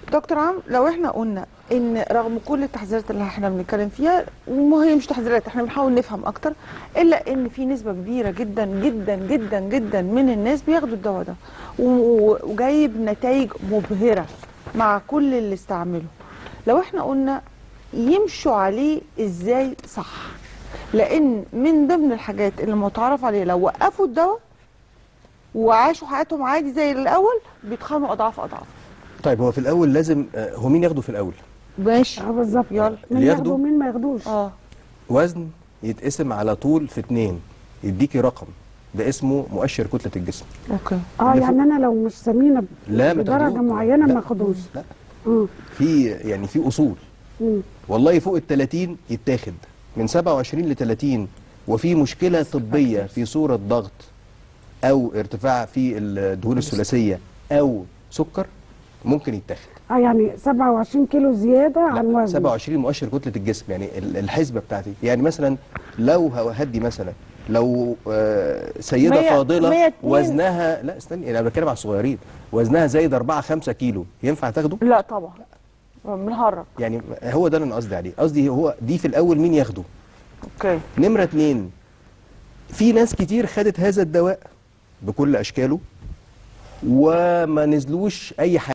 دكتور عم لو احنا قلنا ان رغم كل التحذيرات اللي احنا بنتكلم فيها وما هي مش تحذيرات احنا بنحاول نفهم اكتر الا ان في نسبه كبيره جدا جدا جدا جدا من الناس بياخدوا الدواء ده و- وجايب نتائج مبهره مع كل اللي استعمله لو احنا قلنا يمشوا عليه ازاي صح لان من ضمن الحاجات اللي متعرف عليها لو وقفوا الدواء وعاشوا حياتهم عادي زي الاول بيتخانوا اضعاف اضعاف طيب هو في الاول لازم آه، هو مين ياخده في الاول ماشي اه بالظبط يلا. مين اللي ياخده ياخده؟ ومين ما ياخدوش اه وزن يتقسم على طول في اتنين يديكي رقم ده اسمه مؤشر كتله الجسم اوكي اه اللي يعني فوق- انا لو مش سمينه ب- لا ما بدرجه تاخدوش. معينه لا. ما اخدوش لا اه في يعني في اصول مم. والله فوق ال 30 يتاخد من 27 ل 30 وفي مشكله طبيه في صوره ضغط او ارتفاع في الدهون الثلاثيه او سكر ممكن يتاخد اه يعني 27 كيلو زياده عن لا، وزن 27 مؤشر كتله الجسم يعني ال- الحسبه بتاعتي يعني مثلا لو هدي مثلا لو آه، سيده مية- فاضله مية اتنين. وزنها لا استني انا بتكلم على الصغيرين وزنها زايد 4 5 كيلو ينفع تاخده لا طبعا بنهرب يعني هو ده اللي انا قصدي عليه قصدي هو دي في الاول مين ياخده اوكي نمرة اتنين في ناس كتير خدت هذا الدواء بكل أشكاله وما نزلوش أي حاجة